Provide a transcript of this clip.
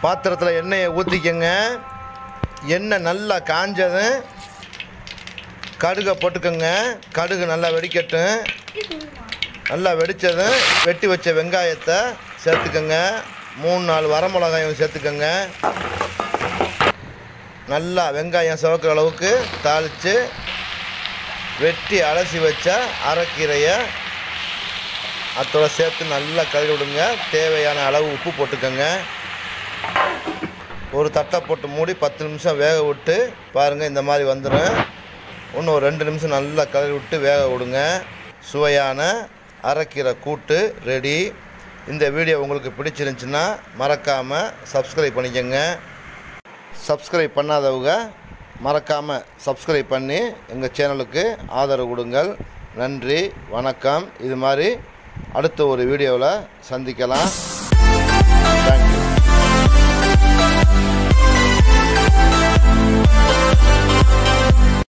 பாத்திரத்தில் எண்ணெயை ஊற்றிக்கங்க எண்ணெய் நல்லா காஞ்சதும் கடுகை போட்டுக்கோங்க கடுகு நல்லா வெடிக்கட்டும் நல்லா வெடித்ததும் வெட்டி வச்ச வெங்காயத்தை சேர்த்துக்கோங்க மூணு நாலு வரமிளகாயும் சேர்த்துக்கோங்க நல்லா வெங்காயம் சிவக்கிற அளவுக்கு தாளித்து வெட்டி அலசி வச்ச அரைக்கீரையை அதோட சேர்த்து நல்லா கழுவி விடுங்க தேவையான அளவு உப்பு போட்டுக்கோங்க ஒரு தட்டை போட்டு மூடி பத்து நிமிஷம் வேக விட்டு பாருங்கள் இந்த மாதிரி வந்துடும் இன்னும் ஒரு ரெண்டு நிமிஷம் நல்லா கழுவி விட்டு வேக விடுங்க சுவையான அரைக்கீரை கூட்டு ரெடி இந்த வீடியோ உங்களுக்கு பிடிச்சிருந்துச்சுன்னா மறக்காமல் சப்ஸ்கிரைப் பண்ணிக்கோங்க சப்ஸ்கிரைப் பண்ணாதவங்க மறக்காமல் சப்ஸ்கிரைப் பண்ணி எங்கள் சேனலுக்கு ஆதரவு கொடுங்கள் நன்றி வணக்கம் இது மாதிரி அடுத்த ஒரு வீடியோவில் சந்திக்கலாம் தேங்க்யூ